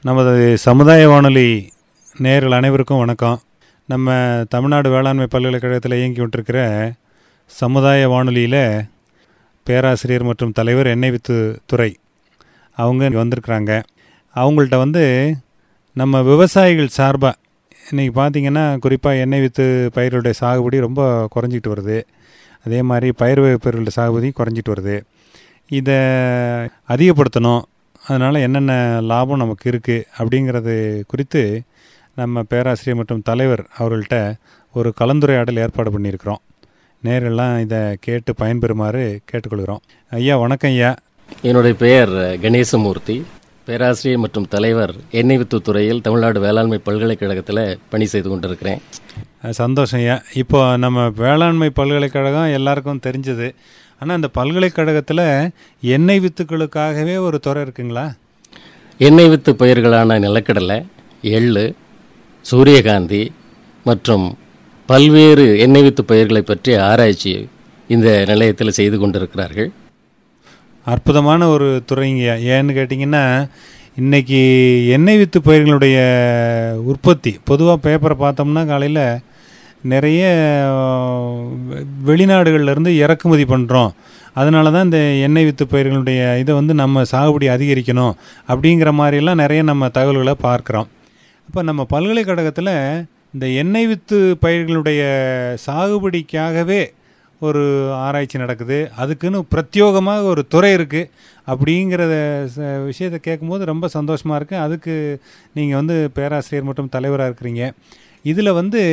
நமது சமுதாய வானொலி நேயர்கள் அனைவருக்கும் வணக்கம் நம்ம தமிழ்நாடு வேளாண்மை பல்கலைக்கழகத்தில் இயங்கி கொண்டிருக்கிற சமுதாய வானொலியில் பேராசிரியர் மற்றும் தலைவர் எண்ணெய் வித்து துறை அவங்க இங்க வந்திருக்கிறாங்க அவங்கள்ட்ட வந்து நம்ம விவசாயிகள் சார்பாக இன்றைக்கி பார்த்திங்கன்னா குறிப்பாக எண்ணெய் வித்து பயிர்களுடைய சாகுபடி ரொம்ப குறைஞ்சிட்டு வருது அதே மாதிரி பயிர் வகை பயிர்களுடைய சாகுபடி குறைஞ்சிட்டு வருது இதை அதிகப்படுத்தணும் அதனால் என்னென்ன லாபம் நமக்கு இருக்குது அப்படிங்கிறது குறித்து நம்ம பேராசிரியர் மற்றும் தலைவர் அவர்கள்ட்ட ஒரு கலந்துரையாடல் ஏற்பாடு பண்ணியிருக்கிறோம் நேரெல்லாம் இதை கேட்டு பயன்பெறுமாறு கேட்டுக்கொள்கிறோம் ஐயா வணக்கம் ஐயா என்னுடைய பெயர் கணேசமூர்த்தி பேராசிரியர் மற்றும் தலைவர் எண்ணெய் வித்து துறையில் தமிழ்நாடு வேளாண்மை பல்கலைக்கழகத்தில் பணி செய்து கொண்டிருக்கிறேன் அஹ் சந்தோஷம் ஐயா இப்போ நம்ம வேளாண்மை பல்கலைக்கழகம் எல்லாருக்கும் தெரிஞ்சது ஆனால் அந்த பல்கலைக்கழகத்தில் எண்ணெய் வித்துக்களுக்காகவே ஒரு துறை இருக்குங்களா எண்ணெய் வித்து பயிர்களான நிலக்கடலை எள்ளு சூரியகாந்தி மற்றும் பல்வேறு எண்ணெய் வித்து பயிர்களை பற்றிய ஆராய்ச்சி இந்த நிலையத்தில் செய்து கொண்டிருக்கிறார்கள் அற்புதமான ஒரு துறைங்க ஏன்னு கேட்டிங்கன்னா இன்றைக்கி எண்ணெய் வித்து பயிர்களுடைய உற்பத்தி பொதுவாக பேப்பரை பார்த்தோம்னா காலையில் நிறைய அஹ், வெளிநாடுகள்லேருந்து இறக்குமதி பண்ணுறோம் அதனால தான் இந்த எண்ணெய் வித்து பயிர்களுடைய இதை வந்து நம்ம சாகுபடி அதிகரிக்கணும் அப்படிங்கிற மாதிரியெல்லாம் நிறைய நம்ம தகவல்களை பார்க்குறோம் அப்போ நம்ம பல்கலைக்கழகத்தில் இந்த எண்ணெய் வித்து பயிர்களுடைய சாகுபடிக்காகவே ஒரு ஆராய்ச்சி நடக்குது அதுக்குன்னு பிரத்யோகமாக ஒரு துறை இருக்குது அப்படிங்கிறத ச- விஷயத்தை கேட்கும்போது ரொம்ப சந்தோஷமாக இருக்குது அதுக்கு நீங்கள் வந்து பேராசிரியர் மற்றும் தலைவராக இருக்கிறீங்க இதில் வந்து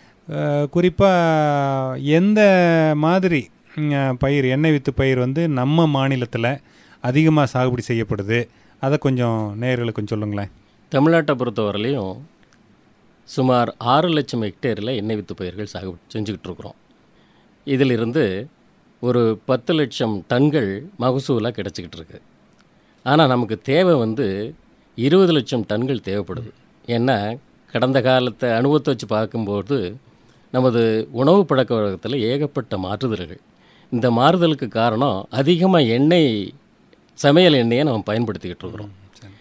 குறிப்பாக எந்த மாதிரி ம், பயிர் எண்ணெய் வித்து பயிர் வந்து நம்ம மாநிலத்தில் அதிகமாக சாகுபடி செய்யப்படுது அதை கொஞ்சம் நேயர்களுக்கு கொஞ்சம் சொல்லுங்களேன் தமிழ்நாட்டை பொறுத்தவரையிலையும் சுமார் ஆறு லட்சம் ஹெக்டேரில் எண்ணெய் வித்து பயிர்கள் சாகுபடி செஞ்சுக்கிட்டு இருக்கிறோம் இதிலிருந்து ஒரு பத்து லட்சம் டன்கள் மகசூலாக கிடச்சிக்கிட்டு இருக்கு ஆனால் நமக்கு தேவை வந்து இருபது லட்சம் டன்கள் தேவைப்படுது ஏன்னா கடந்த காலத்தை அனுபவத்தை வச்சு பார்க்கும்போது நமது உணவு பழக்க வழக்கத்தில் ஏகப்பட்ட மாற்றுதல்கள் இந்த மாறுதலுக்கு காரணம் அதிகமாக எண்ணெய் சமையல் எண்ணெயை நம்ம பயன்படுத்திக்கிட்டு இருக்கிறோம்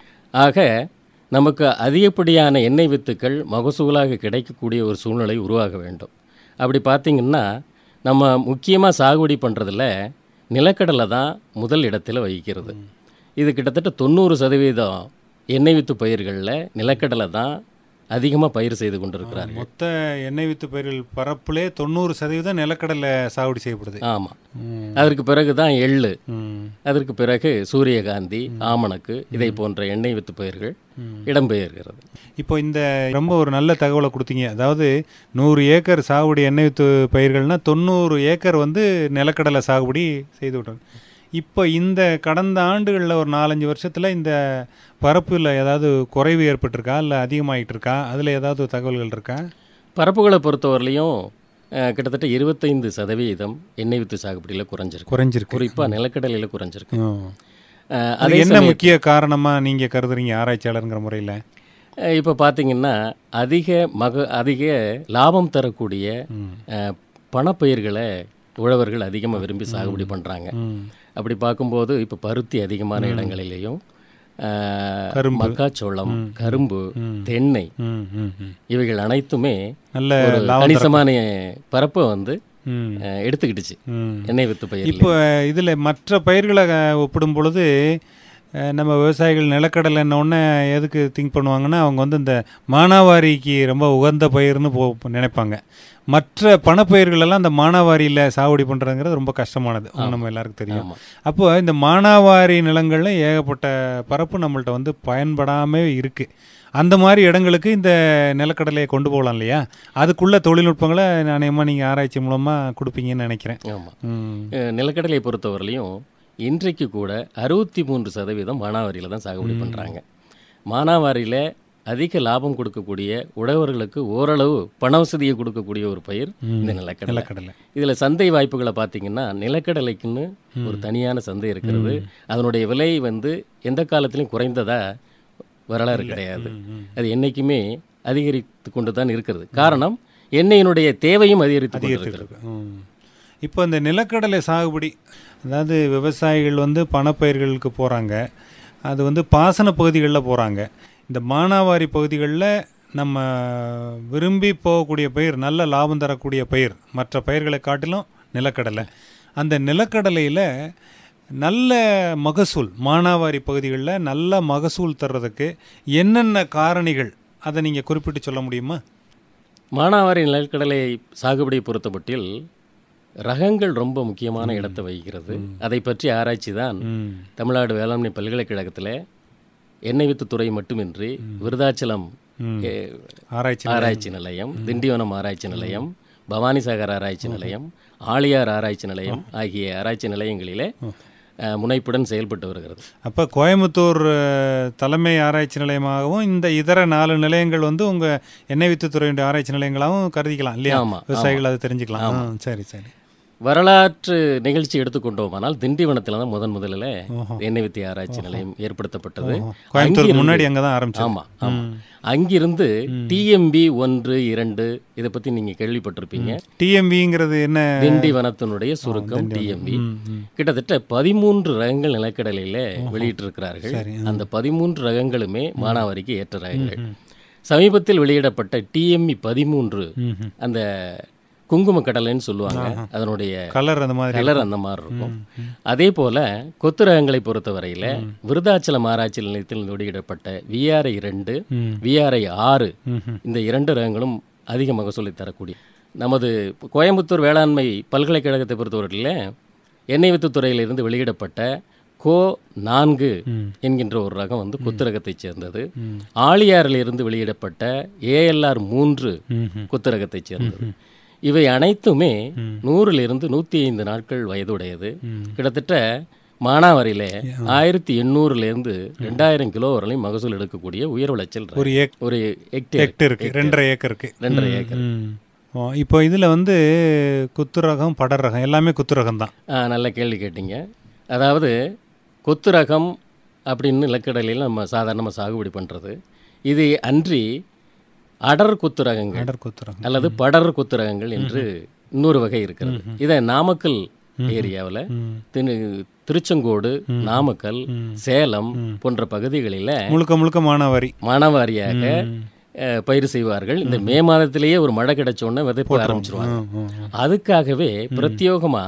ஆக நமக்கு அதிகப்படியான எண்ணெய் வித்துக்கள் மகசூலாக கிடைக்கக்கூடிய ஒரு சூழ்நிலை உருவாக வேண்டும் அப்படி பார்த்திங்கன்னா நம்ம முக்கியமாக சாகுபடி பண்ணுறதுல நிலக்கடலை தான் முதல் இடத்துல வகிக்கிறது இது கிட்டத்தட்ட தொண்ணூறு சதவீதம் எண்ணெய் வித்து பயிர்களில் நிலக்கடலை தான் அதிகமாக பயிர் செய்து கொண்டிருக்கிறார்கள் மொத்த எண்ணெய் வித்து பயிர்கள் பரப்புலே தொண்ணூறு சதவீதம் நிலக்கடலை சாகுபடி செய்யப்படுது ஆமாம் அதற்கு பிறகு தான் எள்ளு ம். அதற்கு பிறகு சூரியகாந்தி ஆமணக்கு இதை போன்ற எண்ணெய் வித்து பயிர்கள் இடம்பெயர்கிறது இப்போ இந்த ரொம்ப ஒரு நல்ல தகவலை கொடுத்தீங்க அதாவது நூறு ஏக்கர் சாகுபடி எண்ணெய் வித்து பயிர்கள்னா தொண்ணூறு ஏக்கர் வந்து நிலக்கடலை சாகுபடி செய்து விட்றாங்க இப்போ இந்த கடந்த ஆண்டுகளில் ஒரு நாலஞ்சு வருஷத்தில் இந்த பரப்பில் ஏதாவது குறைவு ஏற்பட்டிருக்கா இல்லை அதிகமாகிட்டு இருக்கா அதில் ஏதாவது தகவல்கள் இருக்கா பரப்புகளை பொறுத்தவரையிலையும் அஹ், கிட்டத்தட்ட இருபத்தைந்து சதவீதம் எண்ணெய் வித்து சாகுபடியில் குறைஞ்சிருக்கு குறைஞ்சிருக்கு குறிப்பாக நிலக்கடலையில் குறைஞ்சிருக்கு ம். அஹ், அது அதே என்ன சமயம் முக்கிய காரணமாக நீங்கள் கருதுறீங்க ஆராய்ச்சியாளருங்கிற முறையில் இப்போ பார்த்தீங்கன்னா அதிக மக அதிக லாபம் தரக்கூடிய அஹ், பணப்பயிர்களை உழவர்கள் அதிகமாக விரும்பி சாகுபடி பண்ணுறாங்க அப்படி பார்க்கும்போது இப்போ பருத்தி அதிகமான இடங்களிலேயும் அஹ், கரும்பு. மக்காச்சோளம் கரும்பு தென்னை ம் ம் ம் இவைகள் அனைத்துமே நல்ல ஒரு லாபம் கணிசமான பரப்பை வந்து ம் அஹ், எடுத்துக்கிடுச்சு ம் எண்ணெய் வித்து பயிர் இப்போ இதில் மற்ற பயிர்களை அஹ், ஒப்பிடும் பொழுது அஹ், நம்ம விவசாயிகள் நிலக்கடலை உடனே எதுக்கு திங்க் பண்ணுவாங்கன்னா அவங்க வந்து இந்த மானாவாரிக்கு ரொம்ப உகந்த பயிர்னு போ நினைப்பாங்க மற்ற பணப்பயிர்கள் எல்லாம் இந்த மானாவாரியில் சாகுபடி பண்ணுறதுங்கிறது ரொம்ப கஷ்டமானது நம்ம எல்லாருக்கும் தெரியும் ஆமாம் அப்போ இந்த மானாவாரி நிலங்களில் ஏகப்பட்ட பரப்பு நம்மள்ட்ட வந்து பயன்படாமே இருக்குது அந்த மாதிரி இடங்களுக்கு இந்த நிலக்கடலையை கொண்டு போகலாம் இல்லையா அதுக்குள்ள தொழில்நுட்பங்களை நாணயமாக நீங்கள் ஆராய்ச்சி மூலமாக கொடுப்பீங்கன்னு நினைக்கிறேன் ஆமாம் ம் நிலக்கடலையை பொறுத்தவரையிலையும் இன்றைக்கு கூட அறுபத்தி மூன்று சதவீதம் மானாவாரியில் தான் சாகுபடி பண்ணுறாங்க மானாவாரியில் அதிக லாபம் கொடுக்கக்கூடிய உழவர்களுக்கு ஓரளவு பண வசதியை கொடுக்கக்கூடிய ஒரு பயிர் இந்த நிலக்கடலை நிலக்கடலை இதில் சந்தை வாய்ப்புகளை பார்த்தீங்கன்னா நிலக்கடலைக்குன்னு ஒரு தனியான சந்தை இருக்கிறது அதனுடைய விலை வந்து எந்த காலத்திலையும் குறைந்ததா வரலாறு கிடையாது அது என்னைக்குமே அதிகரித்து கொண்டு தான் இருக்கிறது காரணம் எண்ணெயினுடைய தேவையும் அதிகரித்து கொண்டு இருக்கிறது இருக்கு. ம். இப்போ இந்த நிலக்கடலை சாகுபடி அதாவது விவசாயிகள் வந்து பணப்பயிர்களுக்கு போகிறாங்க அது வந்து பாசன பகுதிகளில் போகிறாங்க இந்த மானாவாரி பகுதிகளில் நம்ம விரும்பி போகக்கூடிய பயிர் நல்ல லாபம் தரக்கூடிய பயிர் மற்ற பயிர்களை காட்டிலும் நிலக்கடலை அந்த நிலக்கடலையில் நல்ல மகசூல் மானாவாரி பகுதிகளில் நல்ல மகசூல் தர்றதுக்கு என்னென்ன காரணிகள் அதை நீங்கள் குறிப்பிட்டு சொல்ல முடியுமா மானாவாரி நிலக்கடலை சாகுபடியை பொறுத்தமட்டில் ரகங்கள் ரொம்ப முக்கியமான இடத்தை வகிக்கிறது அதை பற்றி ஆராய்ச்சி தான் ம் தமிழ்நாடு வேளாண்மை பல்கலைக்கழகத்தில் எண்ணெய் வித்து துறை மட்டுமின்றி விருதாச்சலம் ம். எ, ஆராய்ச்சி ஆராய்ச்சி நிலையம் திண்டிவனம் ஆராய்ச்சி நிலையம் பவானிசாகர் ஆராய்ச்சி நிலையம் ஆழியார் ஆராய்ச்சி நிலையம் ஆகிய ஆராய்ச்சி நிலையங்களிலே அஹ், முனைப்புடன் செயல்பட்டு வருகிறது அப்போ கோயம்புத்தூர் அஹ், தலைமை ஆராய்ச்சி நிலையமாகவும் இந்த இதர நாலு நிலையங்கள் வந்து உங்கள் எண்ணெய் வித்துத்துறையுடைய ஆராய்ச்சி நிலையங்களாகவும் கருதிக்கலாம் இல்லையா ஆமா, விவசாயிகள் அதை தெரிஞ்சுக்கலாம் ஆ, சரி சரி வரலாற்று நிகழ்ச்சி எடுத்துக்கொண்டோமானால் திண்டிவனத்தில் தான் முதன் முதலில் ஓஹோ. எண்ணெய் வித்தி ஆராய்ச்சி நிலையம் ஏற்படுத்தப்பட்டது கோயம்புத்தூருக்கு அங்கிருந்து- முன்னாடி அங்கே தான் ஆரம்பிச்சோம் ஆமா ஆமா அங்கிருந்து டிஎம்பி ஒன்று இரண்டு இதை பத்தி நீங்க கேள்விப்பட்டிருப்பீங்க டிஎம்பிங்கிறது என்ன திண்டிவனத்தினுடைய சுருக்கம் டிஎம்பி ம், ம். கிட்டத்தட்ட பதிமூன்று ரகங்கள் நிலக்கடலையில வெளியிட்டிருக்கிறார்கள் சரி, அந்த பதிமூன்று ரகங்களுமே மானாவாரிக்கு ஏற்ற ரகங்கள் சமீபத்தில் வெளியிடப்பட்ட டிஎம்இ பதிமூன்று ம், ம். அந்த குங்கும கடலைன்னு சொல்லுவாங்க அதனுடைய கலர் அந்த மாதிரி கலர் அந்த மாதிரி இருக்கும் அதே போல கொத்து ரகங்களை பொறுத்தவரையில விருதாச்சலம் ஆராய்ச்சி நிலையத்தில் வெளியிடப்பட்ட விஆர்ஐ ரெண்டு ம். விஆர்ஐ ஆறு ம், ம். இந்த இரண்டு ரகங்களும் அதிக மகசூலை தரக்கூடிய நமது கோயம்புத்தூர் வேளாண்மை பல்கலைக்கழகத்தை பொறுத்தவரையில் எண்ணெய் வித்து துறையிலிருந்து வெளியிடப்பட்ட கோ நான்கு என்கின்ற ஒரு ரகம் வந்து கொத்து ரகத்தைச் சேர்ந்தது ஆழியாறிலிருந்து வெளியிடப்பட்ட ஏஎல்ஆர் மூன்று ம், ம். கொத்து ரகத்தைச் சேர்ந்தது இவை அனைத்துமே நூறிலிருந்து நூற்றி ஐந்து நாட்கள் வயதுடையது கிட்டத்தட்ட மானாவாரியில ஆயிரத்தி எண்ணூறுலேருந்து ரெண்டாயிரம் கிலோ வரலையும் மகசூல் எடுக்கக்கூடிய உயர் விளைச்சல் ரகம். ஒரு ஏக் ஒரு ஹெக்டேர் ஹெக்டர் இருக்கு ரெண்டரை ஏக்கருக்கு ரெண்டரை ஏக்கர் ம். ஓ, இப்போ இதில் வந்து குத்து ரகம் படர் ரகம் எல்லாமே குத்து ரகம் தான் ஆ, நல்ல கேள்வி கேட்டீங்க அதாவது கொத்து ரகம் அப்படின்னு நிலக்கடலையில் நம்ம சாதாரணமாக சாகுபடி பண்ணுறது இது அன்றி அடர் கொத்து ரகங்கள் அடர் குத்து ரகம் அல்லது படர் கொத்து ரகங்கள் என்று இன்னொரு வகை இருக்கிறது இதை நாமக்கல் ஏரியாவில் திரு திருச்செங்கோடு நாமக்கல் சேலம் போன்ற பகுதிகளில் முழுக்க முழுக்க மானாவாரி மானாவாரியாக அஹ், பயிர் செய்வார்கள் இந்த மே மாதத்திலேயே ஒரு மழை கிடைச்ச உடனே விதைப்பு ஆரம்பிச்சிருவாங்க ம், ம், ம். அதுக்காகவே பிரத்யோகமா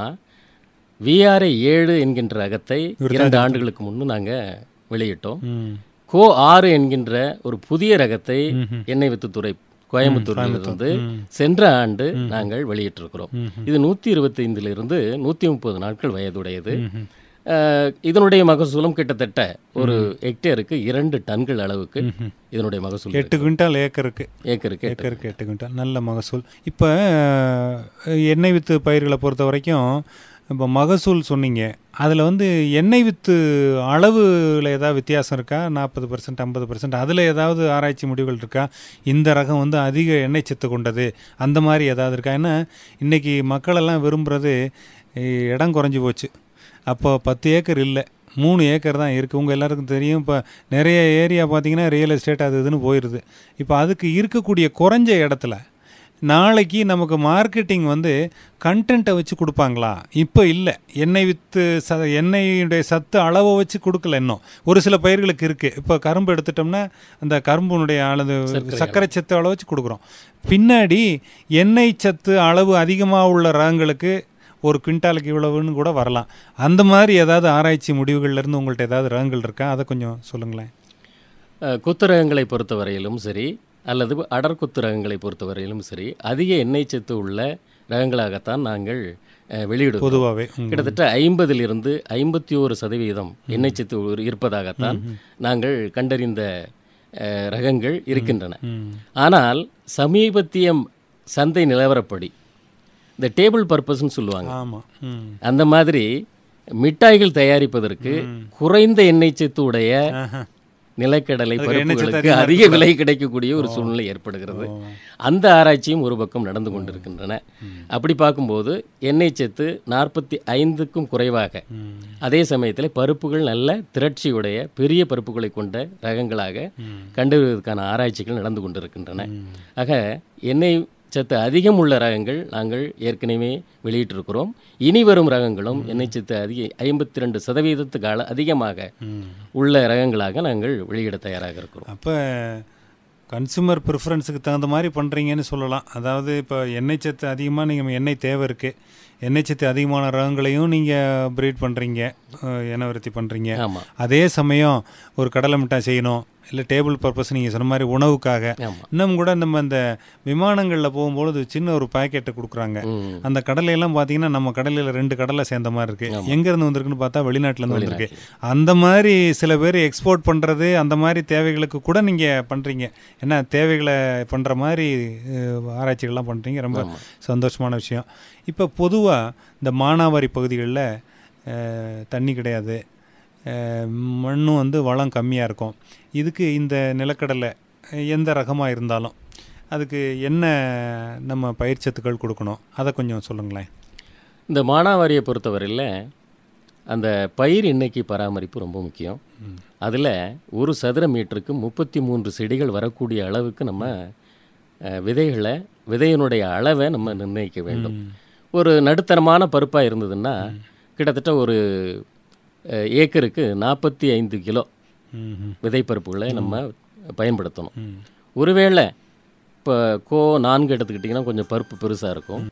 விஆர்ஐ ஏழு என்கின்ற ரகத்தை இரண்டு ஆண்டுகளுக்கு முன்பு நாங்க வெளியிட்டோம் ம். கோ ஆறு என்கின்ற ஒரு புதிய ரகத்தை எண்ணெய் வித்துத்துறை கோயம்புத்தூரில் இருந்து சென்ற ஆண்டு நாங்கள் வெளியிட்டிருக்கிறோம் இது நூற்றி இருபத்தைந்திலிருந்து நூற்றி முப்பது நாட்கள் வயதுடையது அஹ், இதனுடைய மகசூலும் கிட்டத்தட்ட ஒரு ஹெக்டேருக்கு இரண்டு டன்கள் அளவுக்கு இதனுடைய மகசூல் எட்டு குவிண்டால் ஏக்கருக்கு ஏக்கருக்கு எட்டு. ஏக்கருக்கு எட்டு குவிண்டால் நல்ல மகசூல் இப்போ எண்ணெய் வித்து பயிர்களை பொறுத்த வரைக்கும் இப்போ மகசூல் சொன்னீங்க அதில் வந்து எண்ணெய் வித்து அளவில் ஏதாவது வித்தியாசம் இருக்கா நாற்பது பர்சன்ட் ஐம்பது பர்சன்ட் அதில் ஏதாவது ஆராய்ச்சி முடிவுகள் இருக்கா இந்த ரகம் வந்து அதிக எண்ணெய் சத்து கொண்டது அந்த மாதிரி ஏதாவது இருக்கா ஏன்னா இன்றைக்கி மக்களெல்லாம் விரும்புகிறது இடம் குறைஞ்சி போச்சு அப்போ பத்து ஏக்கர் இல்லை மூணு ஏக்கர் தான் இருக்குது உங்கள் எல்லாருக்கும் தெரியும் இப்போ நிறைய ஏரியா பார்த்தீங்கன்னா ரியல் எஸ்டேட் அது இதுன்னு போயிடுது இப்போ அதுக்கு இருக்கக்கூடிய குறைஞ்ச இடத்துல நாளைக்கு நமக்கு மார்க்கெட்டிங் வந்து கண்டென்ட்டை வச்சு கொடுப்பாங்களா இப்போ இல்லை எண்ணெய் வித்து ச எண்ணெயுடைய சத்து அளவை வச்சு கொடுக்கல இன்னும் ஒரு சில பயிர்களுக்கு இருக்குது இப்போ கரும்பு எடுத்துட்டோம்னா அந்த கரும்புனுடைய அளவு சர்க்கரை சத்து அளவு வச்சு கொடுக்குறோம் பின்னாடி எண்ணெய் சத்து அளவு அதிகமாக உள்ள ரகங்களுக்கு ஒரு குவிண்டாலுக்கு இவ்வளவுன்னு கூட வரலாம் அந்த மாதிரி ஏதாவது ஆராய்ச்சி முடிவுகள்ல இருந்து உங்கள்ட்ட ஏதாவது ரகங்கள் இருக்கா அதை கொஞ்சம் சொல்லுங்களேன் அஹ், கொத்து ரகங்களை பொறுத்தவரையிலும் சரி அல்லது அடர் கொத்து ரகங்களை பொறுத்தவரையிலும் சரி அதிக எண்ணெய் சத்து உள்ள ரகங்களாகத்தான் நாங்கள் அஹ், வெளியிடுவோம் பொதுவாகவே கிட்டத்தட்ட ஐம்பதிலிருந்து ஐம்பத்தி ஓரு சதவீதம் எண்ணெய் சத்து ஒரு- இருப்பதாகத்தான் நாங்கள் கண்டறிந்த அஹ், ரகங்கள் இருக்கின்றன ஆனால் சமீபத்திய சந்தை நிலவரப்படி இந்த டேபிள் பர்பஸ்ன்னு சொல்லுவாங்க ஆமாம் ம் அந்த மாதிரி மிட்டாய்கள் தயாரிப்பதற்கு குறைந்த எண்ணெய் சத்து உடைய ஆஹா. நிலக்கடலை அதுக்கு எண்ணெய் சத்து பருப்புகளுக்கு அதிக விலை கிடைக்கக்கூடிய ஒரு சூழ்நிலை ஏற்படுகிறது அந்த ஆராய்ச்சியும் ஒரு பக்கம் நடந்து கொண்டிருக்கின்றன அப்படி பார்க்கும்போது எண்ணெய் சத்து நாற்பத்தி ஐந்துக்கும் குறைவாக அதே சமயத்தில் பருப்புகள் நல்ல திரட்சியுடைய பெரிய பருப்புகளை கொண்ட ரகங்களாக கண்டறிவதற்கான ஆராய்ச்சிகள் நடந்து கொண்டிருக்கின்றன ஆக எண்ணெய் சத்து அதிகம் உள்ள ரகங்கள் நாங்கள் ஏற்கனவே வெளியிட்டிருக்கிறோம் இனி வரும் ரகங்களும் எண்ணெய் சத்து அதிக ஐம்பத்தி ரெண்டு சதவீதத்துக்கு அள அதிகமாக உள்ள ரகங்களாக நாங்கள் வெளியிட தயாராக இருக்கிறோம் அப்போ கன்சூமர் ப்ரிஃபரன்ஸுக்கு தகுந்த மாதிரி பண்ணுறீங்கன்னு சொல்லலாம் அதாவது இப்போ எண்ணெய் சத்து அதிகமாக நீங்கள் எண்ணெய் தேவை இருக்குது எண்ணெய் சத்து அதிகமான ரகங்களையும் நீங்கள் ப்ரீட் பண்ணுறீங்க இனவருத்தி பண்ணுறீங்க ஆமாம் அதே சமயம் ஒரு கடலை மிட்டாய் செய்யணும் இல்லை டேபிள் பர்பஸ் நீங்கள் சொன்ன மாதிரி உணவுக்காக ஆமாம் இன்னும் கூட நம்ம இந்த விமானங்களில் போகும்போது சின்ன ஒரு பாக்கெட்டை கொடுக்குறாங்க ம் அந்த கடலையெல்லாம் பார்த்தீங்கன்னா நம்ம கடலையில் ரெண்டு கடலை சேர்ந்த மாதிரி இருக்கு எங்கேருந்து வந்திருக்குன்னு பார்த்தா வெளிநாட்டிலேருந்து வந்திருக்கு அந்த மாதிரி சில பேர் எக்ஸ்போர்ட் பண்ணுறது அந்த மாதிரி தேவைகளுக்கு கூட நீங்கள் பண்ணுறீங்க ஏன்னா தேவைகளை பண்ணுற மாதிரி அஹ், ஆராய்ச்சிகள்லாம் பண்ணுறீங்க ரொம்ப ஆமா. சந்தோஷமான விஷயம் இப்போ பொதுவாக இந்த மானாவாரி பகுதிகளில் அஹ், தண்ணி கிடையாது அஹ், மண்ணும் வந்து வளம் கம்மியாக இருக்கும் இதுக்கு இந்த நிலக்கடலை அஹ், எந்த ரகமாக இருந்தாலும் அதுக்கு என்ன நம்ம பயிர்ச்சத்துக்கள் கொடுக்கணும் அதை கொஞ்சம் சொல்லுங்களேன் இந்த மானாவாரியை பொறுத்தவரையில் அந்த பயிர் எண்ணிக்கை பராமரிப்பு ரொம்ப முக்கியம் அதில் ஒரு சதுர மீட்டருக்கு முப்பத்தி மூன்று செடிகள் வரக்கூடிய அளவுக்கு நம்ம அஹ், விதைகளை விதையினுடைய அளவை நம்ம நிர்ணயிக்க வேண்டும் ஒரு நடுத்தரமான பருப்பாக இருந்ததுன்னா கிட்டத்தட்ட ஒரு அஹ், ஏக்கருக்கு நாற்பத்தி ஐந்து கிலோ ம் விதைப்பருப்புகளை நம்ம பயன்படுத்தணும் ம் ஒருவேளை இப்போ கோ நான்கு எடுத்துக்கிட்டிங்கன்னா கொஞ்சம் பருப்பு பெருசாக இருக்கும்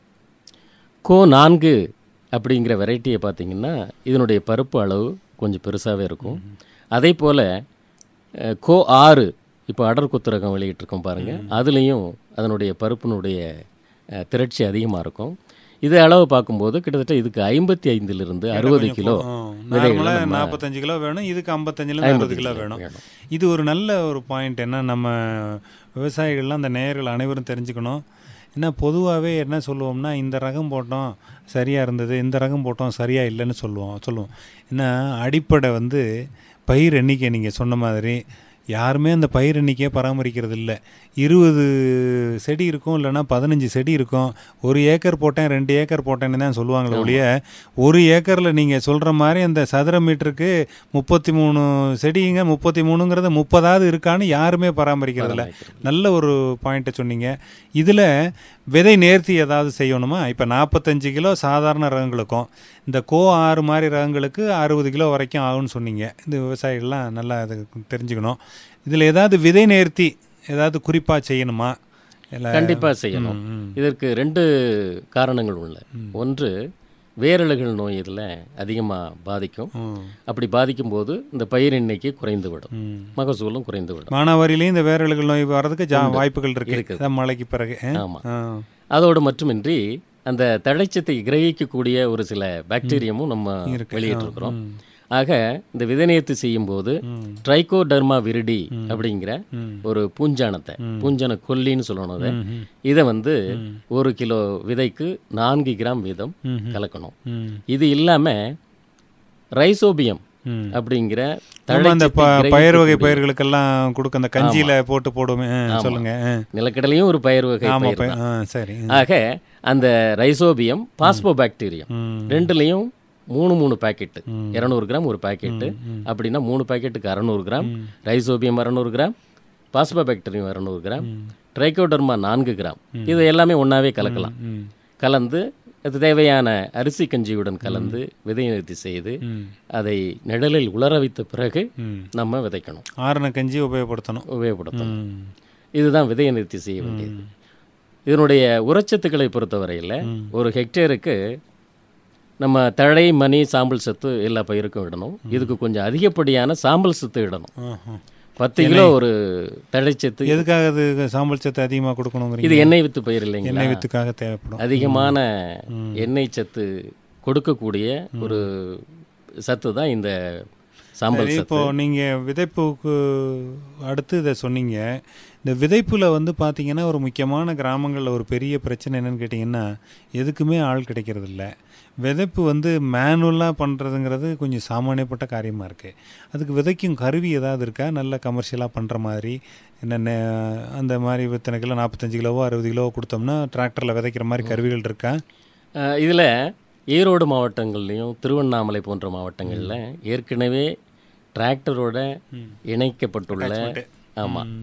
கோ நான்கு அப்படிங்கிற வெரைட்டியை பார்த்தீங்கன்னா இதனுடைய பருப்பு அளவு கொஞ்சம் பெருசாகவே இருக்கும் அதே போல் அஹ், கோ ஆறு இப்போ அடர் குத்து ரகம் வெளியிட்டிருக்கோம் பாருங்கள் அதுலேயும் அதனுடைய பருப்பினுடைய அஹ், திரட்சி அதிகமாக இருக்கும் இது அளவு பார்க்கும்போது கிட்டத்தட்ட இதுக்கு ஐம்பத்தி ஐந்திலிருந்து அறுபது கிலோ நார்மலாக நாற்பத்தஞ்சு கிலோ வேணும் இதுக்கு ஐம்பத்தஞ்சுலேருந்து அறுபது கிலோ வேணும் வேணும். இது ஒரு நல்ல ஒரு பாயிண்ட் என்ன நம்ம விவசாயிகள்லாம் அந்த நேயர்கள் அனைவரும் தெரிஞ்சுக்கணும் என்ன பொதுவாகவே என்ன சொல்லுவோம்னா இந்த ரகம் போட்டோம் சரியாக இருந்தது இந்த ரகம் போட்டோம் சரியாக இல்லைன்னு சொல்லுவோம் சொல்லுவோம் ஏன்னா அடிப்படை வந்து பயிர் எண்ணிக்கை நீங்கள் சொன்ன மாதிரி யாருமே அந்த பயிர் எண்ணிக்கையை பராமரிக்கிறது இல்லை இருபது செடி இருக்கும் இல்லைன்னா பதினஞ்சு செடி இருக்கும் ஒரு ஏக்கர் போட்டேன் ரெண்டு ஏக்கர் போட்டேன்னு தான் சொல்லுவாங்களே ஒழிய ஒரு ஏக்கரில் நீங்கள் சொல்கிற மாதிரி அந்த சதுர மீட்டருக்கு முப்பத்தி மூணு செடிங்க முப்பத்தி மூணுங்கிறது முப்பதாவது இருக்கான்னு யாருமே பராமரிக்கிறது இல்லை நல்ல ஒரு பாயிண்ட்டை சொன்னீங்க இதில் விதை நேர்த்தி ஏதாவது செய்யணுமா இப்போ நாற்பத்தஞ்சு கிலோ சாதாரண ரகங்களுக்கும் இந்த கோ ஆறு மாதிரி ரகங்களுக்கு அறுபது கிலோ வரைக்கும் ஆகும்னு சொன்னீங்க இந்த விவசாயிகள்லாம் நல்லா அது தெரிஞ்சுக்கணும் இதில் ஏதாவது விதை நேர்த்தி ஏதாவது குறிப்பாக செய்யணுமா இல்லை கண்டிப்பாக செய்யணும் ம். இதற்கு ரெண்டு காரணங்கள் உள்ள ஒன்று வேரழுகள் நோய் இதில் அதிகமாக பாதிக்கும் ம். அப்படி பாதிக்கும்போது இந்த பயிர் எண்ணிக்கை குறைந்து விடும் ம். மகசூலும் குறைந்து விடும் மானாவாரியிலையும் இந்த வேரழுகள் நோய் வர்றதுக்கு ஜா வாய்ப்புகள் இருக்கு இருக்குது. அதான் மழைக்கு பிறகு ஆ? ஆமாம் ஆ. அதோடு மட்டுமின்றி அந்த தழைச்சத்தை கிரகிக்கக்கூடிய ஒரு சில பாக்டீரியமும் நம்ம இருக்கு. வெளியிட்டிருக்கிறோம் ம். ஆக இந்த விதைநேர்த்தி செய்யும்போது ம். ட்ரைகோடர்மா விரிடி அப்படிங்கிற ம். ஒரு பூஞ்சானத்தை பூஞ்சன கொல்லின்னு சொல்லணும் அதை ம். இதை வந்து ஒரு கிலோ விதைக்கு நான்கு கிராம் வீதம் ம். கலக்கணும் ம். இது இல்லாமல் ரைசோபியம் ம். அப்படிங்கிற நம்ம அந்த ப- தழைச்சத்தை பயிர் வகை கிரகிக்கக்கூடிய- பயிர்களுக்கெல்லாம் கொடுக்க அந்த கஞ்சியில போட்டு போடுவோமே ஆ, சொல்லுங்க ஆ. நிலக்கடலையும் ஒரு பயிர் வகை ஆமா பயிர் பயிர். ஆ, சரி ஆக அந்த ரைசோபியம் பாஸ்போபாக்டீரியம் ம். ரெண்டுலேயும் மூணு மூணு பாக்கெட்டு ம். இரநூறு கிராம் ஒரு பாக்கெட்டு ம். அப்படின்னா மூணு பாக்கெட்டுக்கு அறநூறு கிராம் ரைசோபியம் அறநூறு கிராம் பாஸ்போபாக்டீரியம் அறநூறு கிராம் ட்ரைகோடர்மா நான்கு கிராம் இது எல்லாமே ஒன்றாவே கலக்கலாம் ம். கலந்து அது தேவையான அரிசி கஞ்சியுடன் கலந்து விதை நிறுத்தி செய்து ம். அதை நிழலில் உலர வைத்த பிறகு ம். நம்ம விதைக்கணும் ஆறுன கஞ்சி உபயோகப்படுத்தணும் உபயோகப்படுத்தணும் ம். இதுதான் விதை நிறுத்தி செய்ய வேண்டியது இதனுடைய உரச்சத்துக்களை பொறுத்தவரையில் ஒரு ஹெக்டேருக்கு நம்ம தழை மணி சாம்பல் சத்து எல்லா பயிருக்கும் இடணும் இதுக்கு கொஞ்சம் அதிகப்படியான சாம்பல் சத்து இடணும் ஆஹா. பத்து கிலோ ஒரு தழைச்சத்து எதுக்காக அது சாம்பல் சத்து அதிகமாக கொடுக்கணுங்கிறீங்க இது எண்ணெய் வித்து பயிர் இல்லைங்களா எண்ணெய் வித்துக்காக தேவைப்படும் அதிகமான எண்ணெய் சத்து கொடுக்கக்கூடிய ஒரு சத்து தான் இந்த சாம்பல் சரி, சத்து இப்போ நீங்க விதைப்புக்கு அடுத்து இதை சொன்னீங்க இந்த விதைப்புல வந்து பார்த்தீங்கன்னா ஒரு முக்கியமான கிராமங்களில் ஒரு பெரிய பிரச்சனை என்னன்னு கேட்டிங்கன்னா எதுக்குமே ஆள் கிடைக்கிறது இல்ல விதைப்பு வந்து மேனுவலாக பண்ணுறதுங்கிறது கொஞ்சம் சாமானியப்பட்ட காரியமாக இருக்குது அதுக்கு விதைக்கும் கருவி ஏதாவது இருக்கா நல்ல கமர்ஷியலாக பண்ணுற மாதிரி என்ன அந்த மாதிரி இத்தனை கிலோ நாற்பத்தஞ்சு கிலோவோ அறுபது கிலோவோ கொடுத்தோம்னா டிராக்டரில் விதைக்கிற மாதிரி கருவிகள் இருக்கா அஹ் இதுல ஈரோடு மாவட்டங்கள்லையும் திருவண்ணாமலை போன்ற மாவட்டங்களில் ஏற்கனவே டிராக்டரோட இணைக்கப்பட்டுள்ள ஆமாம்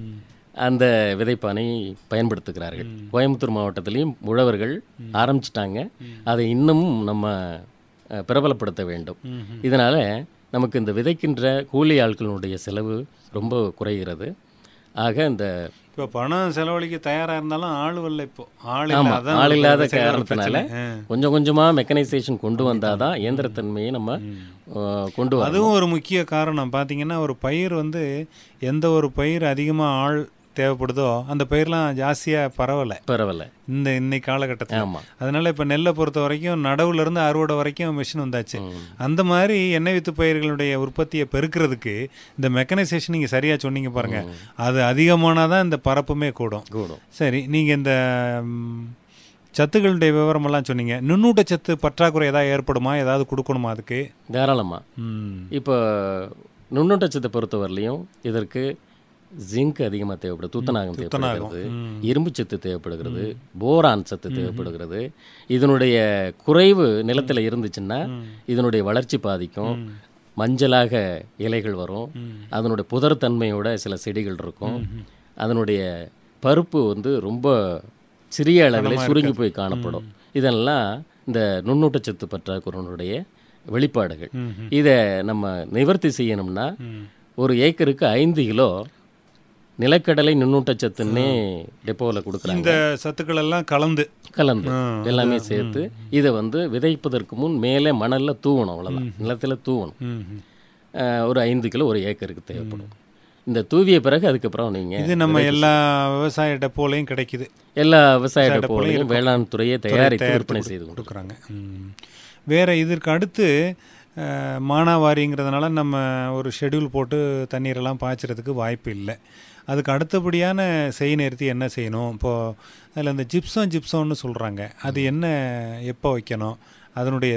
அந்த விதைப்பானை பயன்படுத்துகிறார்கள் கோயம்புத்தூர் மாவட்டத்திலையும் உழவர்கள் ஆரம்பிச்சிட்டாங்க அதை இன்னமும் நம்ம அஹ், பிரபலப்படுத்த வேண்டும் இதனால் நமக்கு இந்த விதைக்கின்ற கூலி ஆட்களுடைய செலவு ரொம்ப குறைகிறது ஆக இந்த இப்போ பணம் செலவழிக்க தயாரா இருந்தாலும் ஆள் வரல இப்போ ஆள் ஆமா, இல்ல அதான் ஆள் ஒரு இல்லாத பிரச்சனை. காரணத்தினால ஆ. கொஞ்சம் கொஞ்சமாக மெக்கனைசேஷன் கொண்டு வந்தால் தான் இயந்திரத்தன்மையை நம்ம அஹ், கொண்டு வரணும் அதுவும் ஒரு முக்கிய காரணம் பார்த்தீங்கன்னா ஒரு பயிர் வந்து எந்த ஒரு பயிர் அதிகமாக ஆள் தேவைப்படுதோ அந்த பயிர்லாம் ஜாஸ்தியாக பரவலை பரவாயில்ல இந்த இன்னைக்கு காலகட்டத்தில் ஆமாம் அதனால இப்போ நெல்லை பொறுத்த வரைக்கும் நடவுல இருந்து அறுவடை வரைக்கும் மிஷின் வந்தாச்சு அந்த மாதிரி எண்ணெய் வித்து பயிர்களுடைய உற்பத்தியை பெருக்கிறதுக்கு இந்த மெக்கனைசேஷன் நீங்கள் சரியாக சொன்னீங்க பாருங்க அது அதிகமானால் தான் இந்த பரப்புமே கூடும் கூடும் சரி நீங்கள் இந்த ம், சத்துக்களுடைய விவரமெல்லாம் சொன்னீங்க நுண்ணூட்டச்சத்து பற்றாக்குறை ஏதாவது ஏற்படுமா ஏதாவது கொடுக்கணுமா அதுக்கு தாராளமாக ம் இப்போ நுண்ணூட்டச்சத்தை பொறுத்தவரையிலையும் இதற்கு ஜிங்க் அதிகமாக தேவைப்படுது துத்தநாகம் தேவைப்படுகிறது இரும்பு சத்து தேவைப்படுகிறது போரான் சத்து தேவைப்படுகிறது இதனுடைய குறைவு நிலத்தில் இருந்துச்சுன்னா இதனுடைய வளர்ச்சி பாதிக்கும் மஞ்சளாக இலைகள் வரும் அதனுடைய புதர் தன்மையோட சில செடிகள் இருக்கும் அதனுடைய பருப்பு வந்து ரொம்ப சிறிய அளவில் சுருங்கி போய் காணப்படும் இதெல்லாம் இந்த நுண்ணூட்டச்சத்து பற்றாக்குறையினுடைய வெளிப்பாடுகள் இதை நம்ம நிவர்த்தி செய்யணும்னா ஒரு ஏக்கருக்கு ஐந்து கிலோ நிலக்கடலை நுண்ணூட்டச்சத்துன்னே டெப்போவில் கொடுக்குறாங்க இந்த சத்துக்கள் எல்லாம் கலந்து கலந்து எல்லாமே சேர்த்து இதை வந்து விதைப்பதற்கு முன் மேலே மணலில் தூவணும் அவ்வளோதான் நிலத்தில் தூவணும் ம், ம். அஹ், ஒரு ஐந்து கிலோ ஒரு ஏக்கருக்கு தேவைப்படும் இந்த தூவிய பிறகு அதுக்கப்புறம் நீங்கள் இது நம்ம எல்லா விவசாய டெப்போலையும் கிடைக்குது எல்லா விவசாய டெப்போலையும் வேளாண் துறையை தயாரித்து விற்பனை செய்து கொண்டு கொடுக்குறாங்க ம். வேற இதற்கு அடுத்து அஹ், மானாவாரிங்கிறதுனால நம்ம ஒரு ஷெட்யூல் போட்டு தண்ணீரெல்லாம் பாய்ச்சறதுக்கு வாய்ப்பு இல்லை அதுக்கு அடுத்தபடியான செய் நிறுத்தி என்ன செய்யணும் இப்போது அதில் இந்த ஜிப்சம் ஜிப்சம்னு சொல்கிறாங்க அது என்ன எப்போ வைக்கணும் அதனுடைய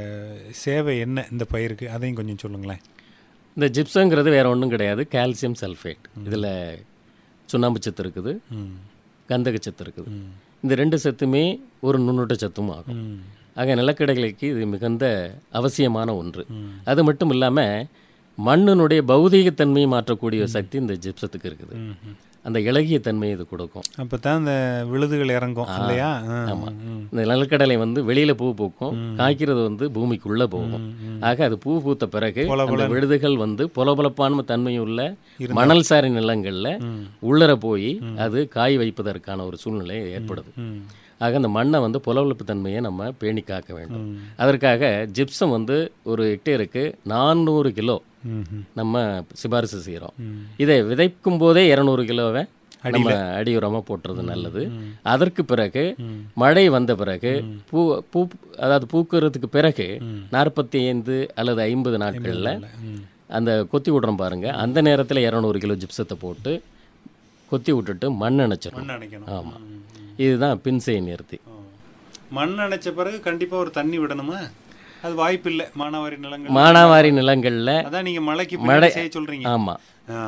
சேவை என்ன இந்த பயிருக்கு அதையும் கொஞ்சம் சொல்லுங்களேன் இந்த ஜிப்சங்கிறது வேற ஒன்றும் கிடையாது கால்சியம் சல்ஃபேட் இதில் சுண்ணாம்பு சத்து இருக்குது ம் கந்தக சத்து இருக்குது இந்த ரெண்டு சத்துமே ஒரு நுண்ணூட்ட சத்தும் ஆகும் ம் ஆக நிலக்கடலைக்கு இது மிகுந்த அவசியமான ஒன்று அது மட்டும் இல்லாமல் மண்ணினுடைய பௌதீகத்தன்மையை மாற்றக்கூடிய சக்தி இந்த ஜிப்சத்துக்கு இருக்குது ம் அந்த இளகிய தன்மையை இது கொடுக்கும் அப்போ தான் இந்த விழுதுகள் இறங்கும் இல்லையா ஆ, ஆமாம் ம். இந்த நிலக்கடலை வந்து வெளியில் பூ பூக்கும் காய்க்கிறது வந்து பூமிக்குள்ளே போகும் ஆக அது பூ பூத்த பிறகு அந்த விழுதுகள் வந்து பொலபொலப்பான தன்மையுள்ள மணல் சாரி நிலங்களில் உள்ளர போய் அது காய் வைப்பதற்கான ஒரு சூழ்நிலை ஏற்படுது ம் ஆக அந்த மண்ணை வந்து புலவெழுப்பு தன்மையை நம்ம பேணி காக்க வேண்டும் அதற்காக ஜிப்சம் வந்து ஒரு ஹெக்டேருக்கு நானூறு கிலோ ம் ம் நம்ம சிபாரிசு செய்கிறோம் இதை விதைக்கும் போதே இரநூறு கிலோவை நம்ம அடி உரமாக போட்டுறது நல்லது அதற்கு பிறகு மழை வந்த பிறகு பூ பூ அதாவது பூக்கிறதுக்கு பிறகு நாற்பத்தி ஐந்து அல்லது ஐம்பது நாட்களில் ம் அந்த கொத்தி விடுறோம் பாருங்க அந்த நேரத்தில் இரநூறு கிலோ ஜிப்சத்தை போட்டு கொத்தி விட்டுட்டு மண் அணைச்சிடும் மண் அணைக்கணும் ஆமாம் இதுதான் பின்செய் நிறுத்தி ஆ. மண் அணைச்ச பிறகு கண்டிப்பாக ஒரு தண்ணி விடணுமா அது வாய்ப்பு இல்லை மானாவாரி நிலங்கள் மானாவாரி நிலங்களில் அதான் நீங்கள் மழைக்கு பின்னாடி செய்ய சொல்கிறீங்க ஆமாம்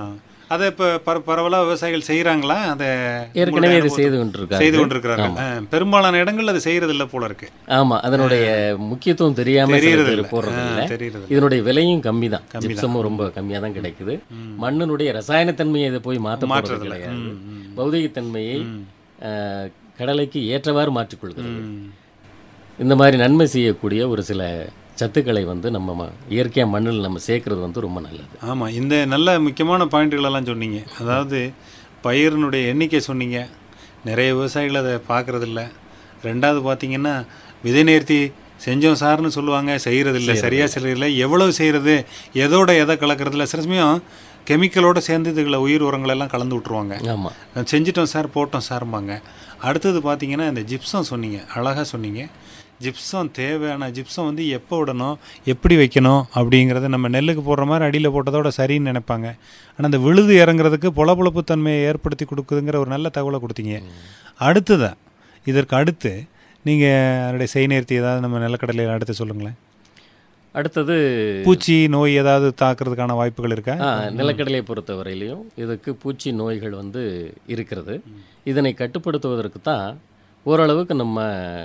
அதை இப்போ பர பரவலாக விவசாயிகள் செய்கிறாங்களா அதை ஏற்கனவே இது செய்து கொண்டிருக்காங்க செய்து கொண்டிருக்கிறார்கள் ஆ, பெரும்பாலான இடங்கள் அது செய்கிறது இல்லை போல இருக்கு ஆமா அதனுடைய முக்கியத்துவம் தெரியாம சில தெரியறது பேர் இல்ல. போடுறது ஆ, இல்ல தெரியறது இதனுடைய விலையும் கம்மி தான் ஜிப்சமும் ரொம்ப கம்மியா தான் கிடைக்குது மண்ணினுடைய ரசாயனத்தன்மையை இதை போய் மாற்ற போறது கிடையாது பௌதிகத்தன்மையை ஆஹ், கடலைக்கு ஏற்றவாறு மாற்றிக்கொள்கிறது ம். இந்த மாதிரி நன்மை செய்யக்கூடிய ஒரு சில சத்துக்களை வந்து நம்ம ம- இயற்கையா மண்ணில் நம்ம சேர்க்கறது வந்து ரொம்ப நல்லது ஆமாம் இந்த நல்ல முக்கியமான பாயிண்ட்டுகளெல்லாம் சொன்னீங்க அதாவது பயிரினுடைய எண்ணிக்கை சொன்னீங்க நிறைய விவசாயிகள் அதை பார்க்கறதில்ல ரெண்டாவது பார்த்தீங்கன்னா விதை நேர்த்தி செஞ்சோம் சார்னு சொல்லுவாங்க செய்கிறதில்ல சரியாக செய்கிறதில்ல எவ்வளவு செய்கிறது எதோட எதை கலக்கிறதில்ல சில சமயம் கெமிக்கலோட சேர்ந்து இதுகளை உயிர் உரங்களெல்லாம் கலந்து விட்ருவாங்க ஆமா செஞ்சிட்டோம் சார் போட்டோம் சார்பாங்க அடுத்தது பார்த்தீங்கன்னா இந்த ஜிப்சம் சொன்னீங்க அழகாக சொன்னீங்க ஜிப்சம் தேவையான ஜிப்சம் வந்து எப்போ விடணும் எப்படி வைக்கணும் அப்படிங்கிறத நம்ம நெல்லுக்கு போடுற மாதிரி அடியில் போட்டதோட சரின்னு நினைப்பாங்க ஆனால் அந்த விழுது இறங்குறதுக்கு பொலபொலப்பு தன்மையை ஏற்படுத்தி கொடுக்குதுங்கிற ஒரு நல்ல தகவலை கொடுத்தீங்க அடுத்ததா இதற்கு அடுத்து நீங்கள் அதனுடைய செய்நேர்த்தி ஏதாவது நம்ம நிலக்கடலையில் அடுத்து சொல்லுங்களேன் அடுத்தது பூச்சி நோய் ஏதாவது தாக்குறதுக்கான வாய்ப்புகள் இருக்கா ஆ, நிலக்கடலையை பொறுத்தவரையிலையும் இதுக்கு பூச்சி நோய்கள் வந்து இருக்கிறது இதனை கட்டுப்படுத்துவதற்கு தான் ஓரளவுக்கு நம்ம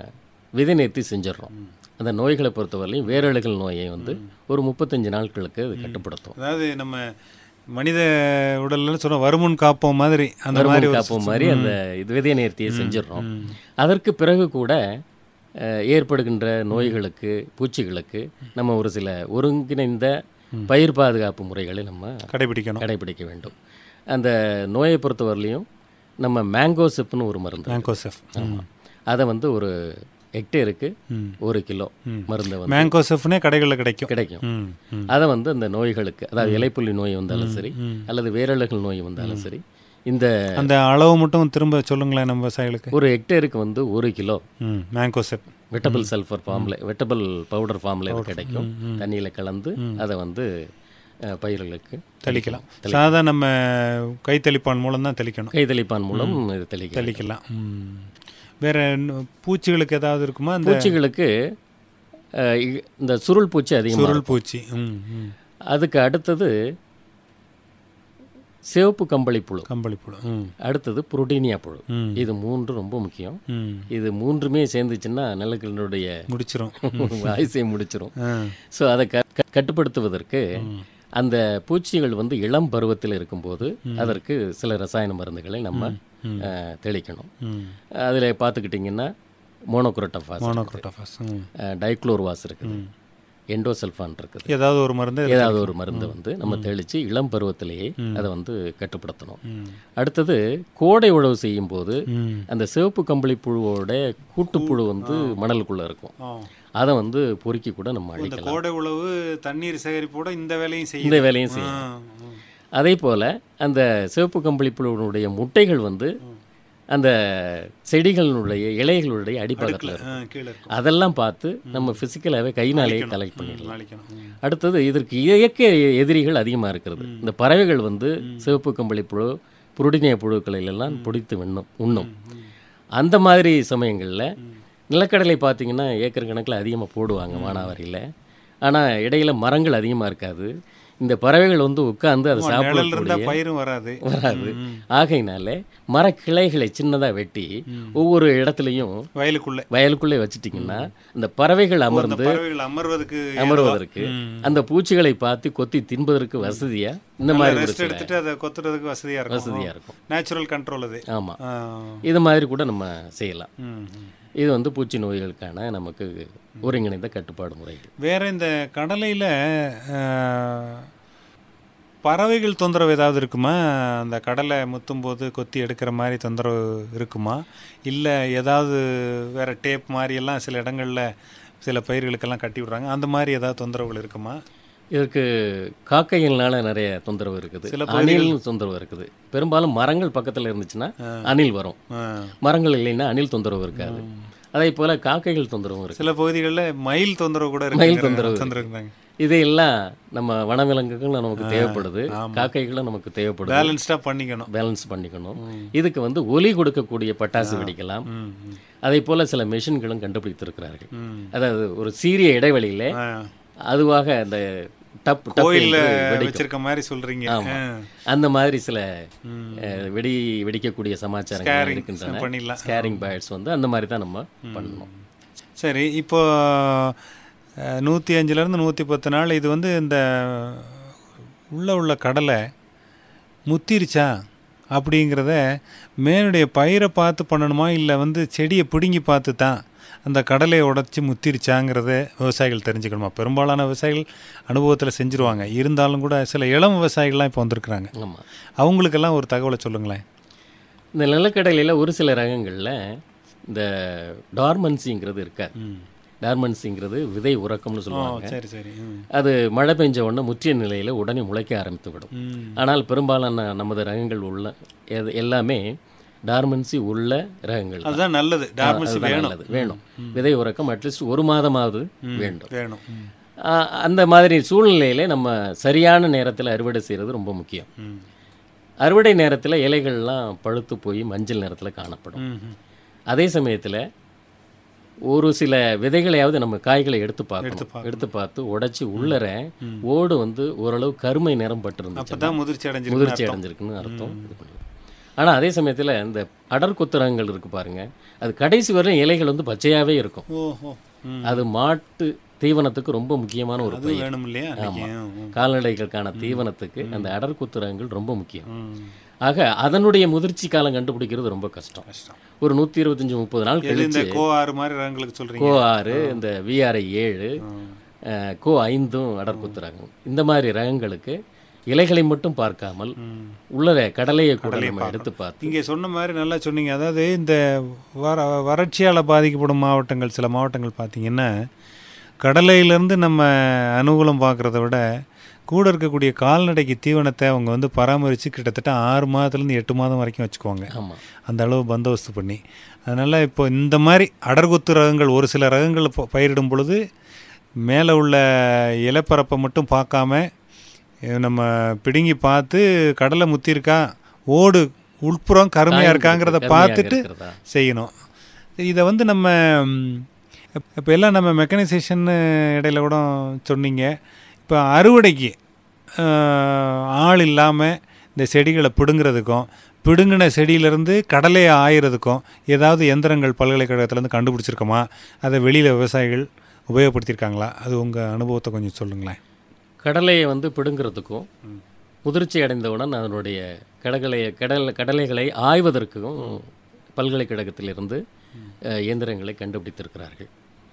விதை நேர்த்தி செஞ்சிடறோம் அந்த நோய்களை பொறுத்தவரையிலையும் வேரழுகல் நோயை வந்து ஒரு முப்பத்தஞ்சு நாட்களுக்கு அது கட்டுப்படுத்தும் அதாவது நம்ம மனித உடல்ல சொல்ல வருமுன் காப்போம் மாதிரி அந்த மாதிரி வருமுன் ஒரு காப்போம் மாதிரி அந்த இது விதை நேர்த்தியை செஞ்சிடறோம் அதற்கு பிறகு கூட அஹ், ஏற்படுகின்ற நோய்களுக்கு பூச்சிகளுக்கு நம்ம ஒரு சில ஒருங்கிணைந்த பயிர் பாதுகாப்பு முறைகளை நம்ம கடைபிடிக்கணும் கடைபிடிக்க வேண்டும் அந்த நோயை பொறுத்தவரையிலையும் நம்ம மேங்கோ சிப்னு ஒரு மருந்து மேங்கோசெஃப் ஆமாம் அதை வந்து ஒரு ஹெக்டேருக்கு ம். ஒரு கிலோ மருந்தை வந்து மேங்கோசெஃப்னே கடைகளில் கிடைக்கும் கிடைக்கும் ம் ம் அதை வந்து அந்த நோய்களுக்கு அதாவது இலைப்புள்ளி நோய் வந்தாலும் சரி அல்லது வேரழுகல் நோய் வந்தாலும் சரி இந்த அந்த அளவு மட்டும் திரும்ப சொல்லுங்களேன் நம்ம விவசாயிகளுக்கு ஒரு ஹெக்டேருக்கு வந்து ஒரு கிலோ ம் மேங்கோசெஃப் வெட்டபிள் சல்ஃபர் ஃபார்மில் வெட்டபிள் பவுடர் ஃபார்மில் இது கிடைக்கும் தண்ணியில் கலந்து அதை வந்து அஹ், பயிர்களுக்கு தெளிக்கலாம் சாதா நம்ம கை தெளிப்பான் மூலம் தான் தெளிக்கணும் கைதளிப்பான் மூலம் இது தெளிக்கலாம் தெளிக்கலாம் ம். வேற இன்னும் பூச்சிகளுக்கு ஏதாவது இருக்குமா அந்த பூச்சிகளுக்கு அஹ், இ- இந்த சுருள் பூச்சி அதிகமாக சுருள் பூச்சி ம் ம் அதுக்கு அடுத்தது சிவப்பு கம்பளி புழு கம்பளி புழு ம் அடுத்தது புரோட்டீனியா புழு ம் இது மூன்று ரொம்ப முக்கியம் ம் இது மூன்றுமே சேர்ந்துச்சுன்னா நிலக்கடனுடைய முடிச்சிரும் ஆயுசை முடிச்சிரும் ஆ ஸோ அதை க க- கட்டுப்படுத்துவதற்கு அந்த பூச்சிகள் வந்து இளம் பருவத்தில் இருக்கும்போது அதற்கு சில ரசாயன மருந்துகளை நம்ம அஹ், தெளிக்கணும் ம் அதில் பார்த்துக்கிட்டிங்கன்னா மோனோக்ரோட்டோஃபாஸ் மோனோக்ரோட்டோஃபாஸ் ம் டைக்ளோர்வாஸ் இருக்குது எண்டோசல்ஃபான் இருக்குது ஏதாவது ஒரு மருந்து ஏதாவது ஒரு மருந்தை வந்து நம்ம தெளித்து இளம் பருவத்திலேயே அதை வந்து கட்டுப்படுத்தணும் அடுத்தது கோடை உழவு செய்யும் போது ம் அந்த சிவப்பு கம்பளி புழுவோட கூட்டுப்புழு வந்து மணலுக்குள்ளே இருக்கும் ஆ. அதை வந்து பொறுக்கி கூட நம்ம இந்த அழிக்கலாம் கோடை உழவு தண்ணீர் சேகரிப்போட இந்த வேலையும் செய்யும் இந்த வேலையும் செய்யும் அதே போல் அந்த சிவப்பு கம்பளி புழுவினுடைய முட்டைகள் வந்து அந்த செடிகளினுடைய இலைகளுடைய அடிப்பக்கத்தில் இருக்கும் கீழே இருக்கும் அதெல்லாம் பார்த்து நம்ம ஃபிசிக்கலாகவே கைனாலேயே கலெக்ட் பண்ணிடலாம் நாளைக்கணும் ம். அடுத்தது இதற்கு இயற்கை எதிரிகள் அதிகமாக இருக்கிறது இந்த பறவைகள் வந்து சிவப்பு கம்பளி புழு புருடினிய புழுக்களை எல்லாம் பிடித்து உண்ணும் உண்ணும் அந்த மாதிரி சமயங்களில் நிலக்கடலை பார்த்தீங்கன்னா ஏக்கர் கணக்கில் அதிகமாக போடுவாங்க மானாவாரியில் ஆனால் இடையில மரங்கள் அதிகமாக இருக்காது இந்த பறவைகள் வந்து உட்கார்ந்து அதை நிழல் இருந்தா சாப்பிடக்கூடிய பயிரும் வராது வராது ஆகையினால மரக்கிளைகளை சின்னதாக வெட்டி ஒவ்வொரு இடத்துலையும் வயலுக்குள்ள வயலுக்குள்ளே வச்சிட்டிங்கன்னா இந்த பறவைகள் இந்த அமர்ந்து பறவைகள் அமர்வதற்கு அமர்வதற்கு அந்த பூச்சிகளை பார்த்து கொத்தி தின்பதற்கு வசதியா இந்த மாதிரி ஒரு ரெஸ்ட் சில எடுத்துட்டு அதை கொத்துறதுக்கு வசதியா இருக்கும் வசதியா இருக்கும் நேச்சுரல் கண்ட்ரோல் அது ஆமா ஆ. இது மாதிரி கூட நம்ம செய்யலாம் ம், ம். இது வந்து பூச்சி நோய்களுக்கான நமக்கு ஒருங்கிணைந்த கட்டுப்பாடு முறைகள் வேற இந்த கடலையில ஆ, பறவைகள் தொந்தரவு ஏதாவது இருக்குமா அந்த கடலை முத்தும் போது கொத்தி எடுக்கிற மாதிரி தொந்தரவு இருக்குமா இல்லை ஏதாவது வேற டேப் மாதிரி எல்லாம் சில இடங்கள்ல சில பயிர்களுக்கெல்லாம் கட்டி விடுறாங்க அந்த மாதிரி ஏதாவது தொந்தரவுகள் இருக்குமா இதற்கு காக்கைகள்னால நிறைய தொந்தரவு இருக்குது சில அணில் தொந்தரவு இருக்குது பெரும்பாலும் மரங்கள் பக்கத்துல இருந்துச்சுன்னா அணில் வரும் ஆ. மரங்கள் இல்லைன்னா அணில் தொந்தரவு இருக்காது அதே போல காக்கைகள் தொந்தரவும் இருக்கு சில பகுதிகளில் மயில் தொந்தரவு கூட மயில் இருக்கு தொந்தரவு தொந்தரவு இருந்தாங்க இதையெல்லாம் நம்ம வனவிலங்குகளும் நமக்கு தேவைப்படுது காக்கைகளும் நமக்கு தேவைப்படுது பேலன்ஸ்டாக பண்ணிக்கணும் பேலன்ஸ் பண்ணிக்கணும் இதுக்கு வந்து ஒலி கொடுக்கக்கூடிய பட்டாசு வெடிக்கலாம் ம், ம். அதே போல சில மெஷின்களும் கண்டுபிடித்திருக்கிறார்கள் ம். அதாவது ஒரு சீரிய இடைவெளியில ஆ. அதுவாக அந்த டப் டப் கோயில்ல என்று வெடிக்கும் வச்சிருக்க மாதிரி சொல்றீங்க ஆ. அந்த மாதிரி சில அஹ், வெடி வெடிக்கக்கூடிய சமாச்சாரங்கள் Scaring இருக்கின்றன பண்ணிடலாம் ஸ்கேரிங் பேர்ட்ஸ் வந்து அந்த மாதிரி தான் நம்ம பண்ணணும் சரி இப்போ அஹ், நூற்றி அஞ்சுலேருந்து நூற்றி பத்து நாள் இது வந்து இந்த உள்ள உள்ள கடலை முத்திருச்சா அப்படிங்கிறத மேனுடைய பயிரை பார்த்து பண்ணணுமா இல்லை வந்து செடியை பிடுங்கி பார்த்து தான் அந்த கடலையை உடச்சி முத்திருச்சாங்கிறத விவசாயிகள் தெரிஞ்சுக்கணுமா பெரும்பாலான விவசாயிகள் அனுபவத்தில் செஞ்சுருவாங்க இருந்தாலும் கூட சில இளம் விவசாயிகள்லாம் இப்போ வந்திருக்கிறாங்க ஆமா அவங்களுக்கெல்லாம் ஒரு தகவலை சொல்லுங்களேன் இந்த நிலக்கடலையில் ஒரு சில ரகங்களில் இந்த டார்மன்சிங்கிறது இருக்காது டார்மன்சிங்கிறது விதை உறக்கம்னு ஓ சொல்லுவாங்க சரி சரி ம். அது மழை பெஞ்ச உடனே முற்றிய நிலையில் உடனே முளைக்க ஆரம்பித்து விடும் ம். ஆனால் பெரும்பாலான நமது ரகங்கள் உள்ள எது- எல்லாமே டார்மன்சி உள்ள ரகங்கள் தான். அதுதான் நல்லது டார்மசி அதுதான் வேணும் நல்லது. வேணும் விதை உறக்கம் அட்லீஸ்ட் ஒரு மாதமாவது வேண்டும் வேணும் ம். ஆ, அந்த மாதிரி சூழ்நிலையில நம்ம சரியான நேரத்தில் அறுவடை செய்கிறது ரொம்ப முக்கியம் ம். அறுவடை நேரத்தில் இலைகள்லாம் பழுத்து போய் மஞ்சள் நிறத்தில் காணப்படும் ம், ம். அதே சமயத்தில் ஒரு சில விதைகளையாவது நம்ம காய்களை எடுத்து பார்க்கணும் பார்க்கணும். எடுத்து பார்த்து உடைச்சி உள்ளர ஓடு வந்து ஓரளவு கருமை நிறம் பட்டிருந்துச்சு அப்பதான் முதிர்ச்சி அடைஞ்சிருக்கு முதிர்ச்சி அடைஞ்சிருக்குன்னு அர்த்தம் இது பண்ணுவோம் ஆனால் அதே சமயத்தில் இந்த அடர் கொத்துரங்கள் இருக்கு பாருங்க அது கடைசி வரையும் இலைகள் வந்து பச்சையாகவே இருக்கும் ஓஹோ ம். அது மாட்டு தீவனத்துக்கு ரொம்ப முக்கியமான ஒரு அது பயிர் வேணும் இல்லையா அன்னைக்கு? ம். கால்நடைகளுக்கான தீவனத்துக்கு அந்த அடர்குத்து ரகங்கள் ரொம்ப முக்கியம் ம். ஆக அதனுடைய முதிர்ச்சி காலம் கண்டுபிடிக்கிறது ரொம்ப கஷ்டம் கஷ்டம் ஒரு நூற்றி இருபத்தஞ்சி முப்பது நாள் எது இந்த கழிச்சு கோ ஆறு மாதிரி ரகங்களுக்கு சொல்றீங்க கோ ஆறு இந்த விஆர்ஐ ஏழு ம். அஹ், கோ ஐந்தும் அடர்குத்து ரகம் இந்த மாதிரி ரகங்களுக்கு இலைகளை மட்டும் பார்க்காமல் ம். உள்ள கடலையை கூட நம்ம எடுத்து பார்த்து நீங்க சொன்ன மாதிரி நல்லா சொன்னீங்க அதாவது இந்த வர வறட்சியால் பாதிக்கப்படும் மாவட்டங்கள் சில மாவட்டங்கள் பார்த்தீங்கன்னா கடலையிலேருந்து நம்ம அனுகூலம் பார்க்குறத விட கூட இருக்கக்கூடிய கால்நடைக்கு தீவனத்தை அவங்க வந்து பராமரித்து கிட்டத்தட்ட ஆறு மாதத்துலேருந்து எட்டு மாதம் வரைக்கும் வச்சுக்குவாங்க ஆமாம் அந்த அளவு பந்தோபஸ்து பண்ணி அதனால் இப்போ இந்த மாதிரி அடர்குத்து ரகங்கள் ஒரு சில ரகங்கள் ப- பயிரிடும் பொழுது மேலே உள்ள இலைப்பரப்பை மட்டும் பார்க்காம அஹ், நம்ம பிடுங்கி பார்த்து கடலை முத்திருக்கா ஓடு உள்புறம் கருமையாக இருக்காங்கிறத கருமையாக பார்த்துட்டு இருக்கிறதா? செய்யணும் இதை வந்து நம்ம இப்போ எல்லாம் நம்ம மெக்கனைசேஷன் இடையில கூட சொன்னீங்க இப்போ அறுவடைக்கு அஹ், ஆள் இல்லாமல் இந்த செடிகளை பிடுங்கிறதுக்கும் பிடுங்கின செடியிலேருந்து கடலையை ஆயிறதுக்கும் ஏதாவது எந்திரங்கள் பல்கலைக்கழகத்துலேருந்து கண்டுபிடிச்சிருக்கோமா அதை வெளியில் விவசாயிகள் உபயோகப்படுத்தியிருக்காங்களா அது உங்கள் அனுபவத்தை கொஞ்சம் சொல்லுங்களேன் கடலையை வந்து பிடுங்கிறதுக்கும் முதிர்ச்சி அடைந்தவுடன் அதனுடைய கடலையை கடல் கடலைகளை ஆய்வதற்கும் பல்கலைக்கழகத்திலிருந்து அஹ், இயந்திரங்களை கண்டுபிடித்திருக்கிறார்கள்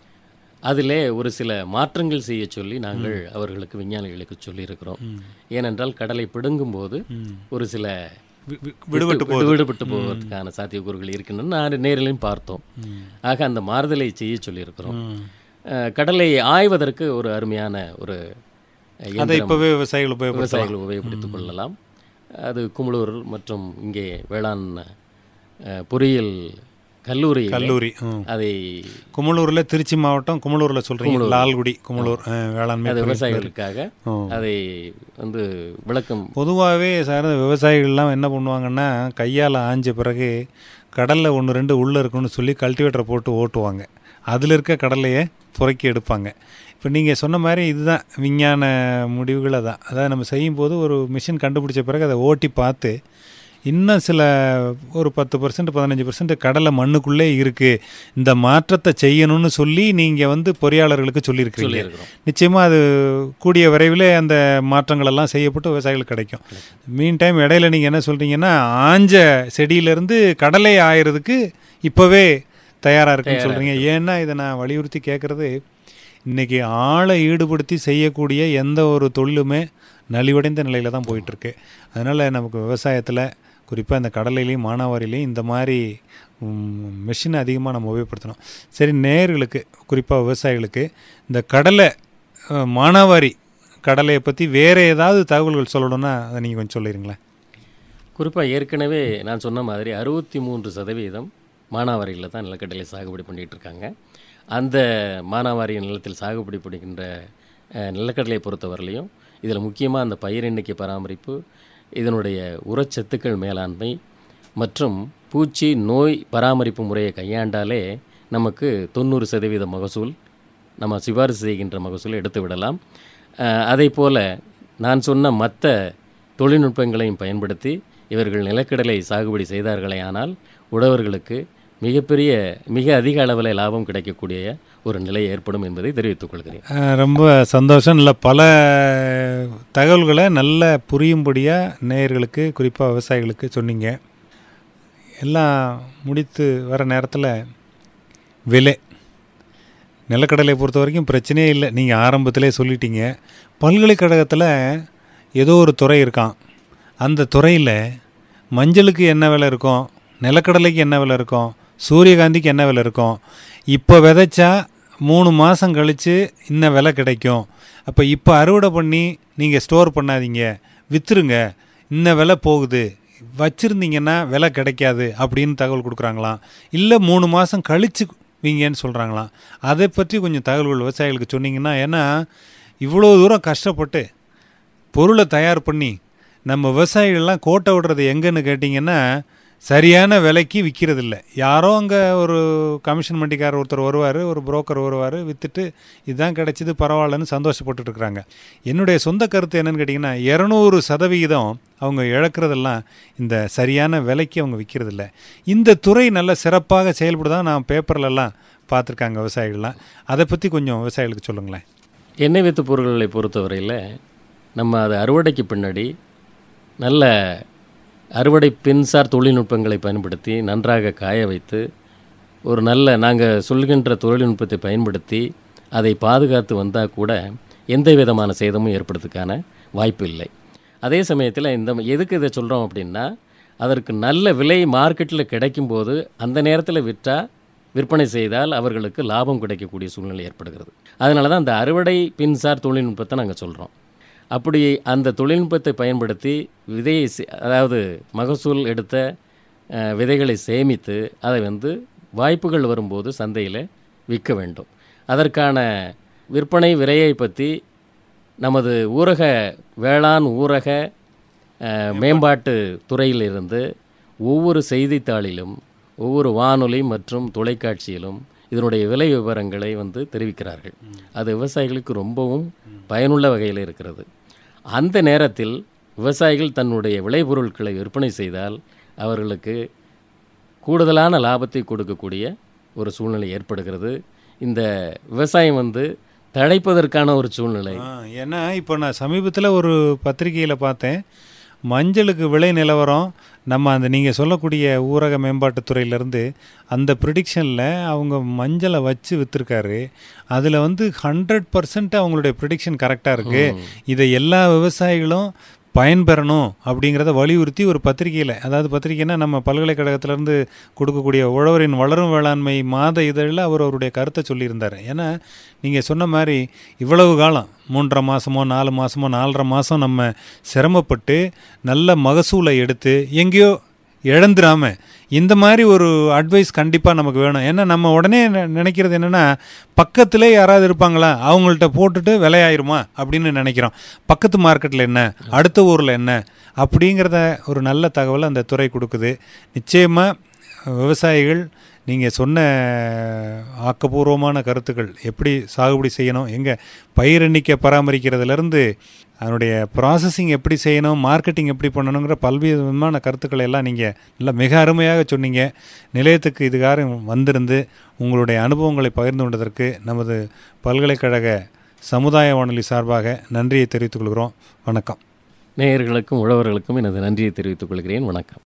அதிலே ஒரு சில மாற்றங்கள் செய்ய சொல்லி நாங்கள் அவர்களுக்கு விஞ்ஞானிகளுக்கு சொல்லியிருக்கிறோம் ஏனென்றால் கடலை பிடுங்கும்போது ஒரு சில வி- வி- விடுபட்டு விட்டு- விடுபட்டு போவதற்கான சாத்தியக்கூறுகள் இருக்கின்றன நான் நேரிலையும் பார்த்தோம் ஆக அந்த மாறுதலை செய்ய சொல்லியிருக்கிறோம் ம். அஹ், கடலை ஆய்வதற்கு ஒரு அருமையான ஒரு அஹ், அதை இயந்திரம் இப்போவே விவசாயிகள் உபயோகப்படுத்தலாம் விவசாயிகள் உபயோகப்படுத்திக் கொள்ளலாம் அது குமுளூர் மற்றும் இங்கே வேளாண் அஹ், பொறியியல் கல்லூரி கல்லூரி ம். அதை குமலூரில் திருச்சி மாவட்டம் குமலூரில் சொல்கிறீங்க லால்குடி குமலூர் அஹ், வேளாண்மை அது பொறியியல் விவசாயிகளுக்காக ம். அதை வந்து விளக்கம் பொதுவாகவே சார் இந்த விவசாயிகள்லாம் என்ன பண்ணுவாங்கன்னா கையால் ஆஞ்ச பிறகு கடலில் ஒன்று ரெண்டு உள்ளே இருக்குன்னு சொல்லி கல்டிவேட்டரை போட்டு ஓட்டுவாங்க அதில் இருக்க கடலையை புறக்கி எடுப்பாங்க இப்போ நீங்கள் சொன்ன மாதிரி இதுதான் விஞ்ஞான முடிவுகளை தான் அதாவது நம்ம செய்யும்போது ஒரு மிஷின் கண்டுபிடிச்ச பிறகு அதை ஓட்டி பார்த்து இன்னும் சில ஒரு பத்து பர்சன்ட் பதினஞ்சு பர்சன்ட் கடலை மண்ணுக்குள்ளே இருக்குது இந்த மாற்றத்தை செய்யணும்னு சொல்லி நீங்கள் வந்து பொறியாளர்களுக்கு சொல்லியிருக்கிறீங்க சொல்லியிருக்கிறோம் நிச்சயமாக அது கூடிய விரைவில் அந்த மாற்றங்கள் எல்லாம் செய்யப்பட்டு விவசாயிகளுக்கு கிடைக்கும் மீன் டைம் இடையில நீங்கள் என்ன சொல்கிறீங்கன்னா ஆஞ்ச செடியிலேருந்து கடலை ஆயிறதுக்கு இப்போவே தயாராக இருக்குன்னு சொல்கிறீங்க ஏன்னா இதை நான் வலியுறுத்தி கேட்குறது இன்றைக்கி ஆளை ஈடுபடுத்தி செய்யக்கூடிய எந்த ஒரு தொழிலுமே நலிவடைந்த நிலையில் தான் போயிட்டுருக்கு அதனால் நமக்கு விவசாயத்தில் குறிப்பாக இந்த கடலையிலையும் மானாவாரிலையும் இந்த மாதிரி மிஷினை அதிகமாக நம்ம உபயோகப்படுத்தணும் சரி நேர்களுக்கு குறிப்பாக விவசாயிகளுக்கு இந்த கடலை அஹ், மானாவாரி கடலையை பற்றி வேறு ஏதாவது தகவல்கள் சொல்லணும்னா அதை நீங்கள் கொஞ்சம் சொல்லிடுங்களேன் குறிப்பாக ஏற்கனவே நான் சொன்ன மாதிரி அறுபத்தி மூன்று சதவீதம் மானாவாரியில் தான் நிலக்கடலை சாகுபடி பண்ணிகிட்டு இருக்காங்க அந்த மானாவாரி நிலத்தில் சாகுபடி பண்ணுகின்ற அஹ், நிலக்கடலையை பொறுத்தவரையிலையும் இதில் முக்கியமாக அந்த பயிர் எண்ணிக்கை பராமரிப்பு இதனுடைய உரச்சத்துக்கள் மேலாண்மை மற்றும் பூச்சி நோய் பராமரிப்பு முறையை கையாண்டாலே நமக்கு தொண்ணூறு சதவீத மகசூல் நம்ம சிபாரிசு செய்கின்ற மகசூலை எடுத்து விடலாம் அஹ், அதே போல் நான் சொன்ன மற்ற தொழில்நுட்பங்களையும் பயன்படுத்தி இவர்கள் நிலக்கடலை சாகுபடி செய்தார்களே ஆனால் உழவர்களுக்கு மிகப்பெரிய மிக அதிக அளவில் லாபம் கிடைக்கக்கூடிய ஒரு நிலை ஏற்படும் என்பதை தெரிவித்துக் கொள்கிறேன் அஹ், ரொம்ப சந்தோஷம் நல்ல பல தகவல்களை நல்ல புரியும்படியாக நேயர்களுக்கு குறிப்பாக விவசாயிகளுக்கு சொன்னீங்க எல்லாம் முடித்து வர நேரத்தில் விலை நிலக்கடலை பொறுத்த வரைக்கும் பிரச்சனையே இல்லை நீங்கள் ஆரம்பத்திலே சொல்லிட்டீங்க பல்கலைக்கழகத்தில் ஏதோ ஒரு துறை இருக்கான் அந்த துறையில் மஞ்சளுக்கு என்ன விலை இருக்கும் நிலக்கடலைக்கு என்ன விலை இருக்கும் சூரியகாந்திக்கு என்ன விலை இருக்கும் இப்போ விதைச்சா மூணு மாதம் கழித்து இன்ன விலை கிடைக்கும் அப்போ இப்போ அறுவடை பண்ணி நீங்கள் ஸ்டோர் பண்ணாதீங்க விற்றுருங்க இன்ன விலை போகுது வச்சுருந்தீங்கன்னா விலை கிடைக்காது அப்படின்னு தகவல் கொடுக்குறாங்களாம் இல்லை மூணு மாதம் கழிச்சு வீங்கன்னு சொல்கிறாங்களாம் அதை பற்றி கொஞ்சம் தகவல்கள் விவசாயிகளுக்கு சொன்னீங்கன்னா ஏன்னா இவ்வளோ தூரம் கஷ்டப்பட்டு பொருளை தயார் பண்ணி நம்ம விவசாயிகள்லாம் கோட்டை விடுறது எங்கன்னு கேட்டிங்கன்னா சரியான விலைக்கு விற்கிறதில்ல யாரோ அங்கே ஒரு கமிஷன் மண்டிக்காரர் ஒருத்தர் வருவார் ஒரு புரோக்கர் வருவார் விற்றுட்டு இதுதான் கிடைச்சிது பரவாயில்லன்னு சந்தோஷப்பட்டுட்டு இருக்கிறாங்க என்னுடைய சொந்த கருத்து என்னன்னு கேட்டிங்கன்னா இரநூறு சதவிகிதம் அவங்க இழக்கிறதெல்லாம் இந்த சரியான விலைக்கு அவங்க விற்கிறதில்ல இந்த துறை நல்ல சிறப்பாக செயல்படுதான் நான் பேப்பர்லலாம் பார்த்துருக்காங்க விவசாயிகள்லாம் அதை பற்றி கொஞ்சம் விவசாயிகளுக்கு சொல்லுங்களேன் எண்ணெய் வித்து பொருட்களை பொறுத்தவரையில் நம்ம அதை அறுவடைக்கு பின்னாடி நல்ல அறுவடை பின்சார் தொழில்நுட்பங்களை பயன்படுத்தி நன்றாக காய வைத்து ஒரு நல்ல நாங்கள் சொல்கின்ற தொழில்நுட்பத்தை பயன்படுத்தி அதை பாதுகாத்து வந்தால் கூட எந்த விதமான சேதமும் ஏற்படுறதுக்கான வாய்ப்பு இல்லை அதே சமயத்தில் இந்த எதுக்கு இதை சொல்கிறோம் அப்படின்னா அதற்கு நல்ல விலை மார்க்கெட்டில் கிடைக்கும்போது அந்த நேரத்தில் விற்றா விற்பனை செய்தால் அவர்களுக்கு லாபம் கிடைக்கக்கூடிய சூழ்நிலை ஏற்படுகிறது அதனால தான் அந்த அறுவடை பின்சார் தொழில்நுட்பத்தை நாங்கள் சொல்கிறோம் அப்படி அந்த தொழில்நுட்பத்தை பயன்படுத்தி விதையை சே- அதாவது மகசூல் எடுத்த அஹ், விதைகளை சேமித்து அதை வந்து வாய்ப்புகள் வரும்போது சந்தையில் விற்க வேண்டும் அதற்கான விற்பனை விலையை பற்றி நமது ஊரக வேளாண் ஊரக அஹ், மேம்பாட்டு துறையிலிருந்து ஒவ்வொரு செய்தித்தாளிலும் ஒவ்வொரு வானொலி மற்றும் தொலைக்காட்சியிலும் இதனுடைய விலை விவரங்களை வந்து தெரிவிக்கிறார்கள் அது விவசாயிகளுக்கு ரொம்பவும் பயனுள்ள வகையில் இருக்கிறது அந்த நேரத்தில் விவசாயிகள் தன்னுடைய விளைபொருட்களை விற்பனை செய்தால் அவர்களுக்கு கூடுதலான லாபத்தை கொடுக்கக்கூடிய ஒரு சூழ்நிலை ஏற்படுகிறது இந்த விவசாயம் வந்து தழைப்பதற்கான ஒரு சூழ்நிலை ஆ, ஏன்னா இப்போ நான் சமீபத்தில் ஒரு பத்திரிகையில் பார்த்தேன் மஞ்சளுக்கு விலை நிலவரம் நம்ம அந்த நீங்கள் சொல்லக்கூடிய ஊரக மேம்பாட்டுத்துறையிலேருந்து அந்த ப்ரிடிக்ஷனில் அவங்க மஞ்சளை வச்சு விற்றுருக்காரு அதில் வந்து ஹண்ட்ரட் பர்சன்ட் அவங்களுடைய ப்ரிடிக்ஷன் கரெக்டாக இருக்குது இதை எல்லா விவசாயிகளும் பயன்பெறணும் அப்படிங்கிறத வலியுறுத்தி ஒரு பத்திரிகையில் அதாவது பத்திரிகைன்னா நம்ம பல்கலைக்கழகத்திலேருந்து கொடுக்கக்கூடிய உழவரின் வளரும் வேளாண்மை மாத இதழில் அவர் அவருடைய கருத்தை சொல்லியிருந்தார் ஏன்னா நீங்கள் சொன்ன மாதிரி இவ்வளவு காலம் மூன்றரை மாதமோ நாலு மாதமோ நாலரை மாதம் நம்ம சிரமப்பட்டு நல்ல மகசூலை எடுத்து எங்கேயோ இழந்துராம இந்த மாதிரி ஒரு அட்வைஸ் கண்டிப்பாக நமக்கு வேணும் ஏன்னா நம்ம உடனே நெ- நினைக்கிறது என்னென்னா பக்கத்திலே யாராவது இருப்பாங்களா அவங்கள்ட்ட போட்டுட்டு விலையாயிருமா அப்படின்னு நினைக்கிறோம் பக்கத்து மார்க்கெட்டில் என்ன அடுத்த ஊரில் என்ன அப்படிங்கிறத ஒரு நல்ல தகவலை அந்த துறை கொடுக்குது நிச்சயமாக விவசாயிகள் நீங்கள் சொன்ன ஆக்கப்பூர்வமான கருத்துக்கள் எப்படி சாகுபடி செய்யணும் எங்கே பயிர் எண்ணிக்கை பராமரிக்கிறதுலேருந்து அதனுடைய ப்ராசஸிங் எப்படி செய்யணும் மார்க்கெட்டிங் எப்படி பண்ணணுங்கிற பல்வேறு விதமான கருத்துக்களை எல்லாம் நீங்கள் நல்லா மிக அருமையாக சொன்னீங்க நிலையத்துக்கு இதுகாரம் வந்திருந்து உங்களுடைய அனுபவங்களை பகிர்ந்து கொண்டதற்கு நமது பல்கலைக்கழக சமுதாய வானொலி சார்பாக நன்றியை தெரிவித்துக் கொள்கிறோம் வணக்கம் நேயர்களுக்கும் உழவர்களுக்கும் எனது நன்றியை தெரிவித்துக் கொள்கிறேன் வணக்கம்